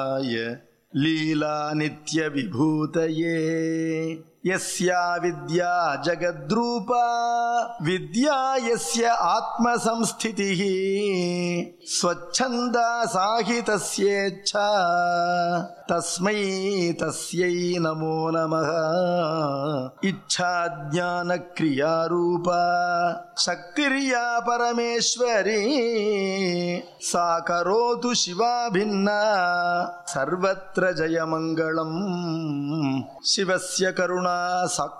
లీలా నిత్య విభూతయే యస్యా విద్యా జగద్రూపా విద్యా యస్య ఆత్మ సంస్థితి స్వచ్ఛంద సాహితస్యేచ్ఛ తస్మై తస్యై నమో నమః ఇచ్ఛా జ్ఞాన క్రియారూప శక్తిర్యా పరమేశ్వరీ సా కరోతు శివా భిన్న సర్వత్ర జయమంగళం శివస్య కరుణా సాక్షాత్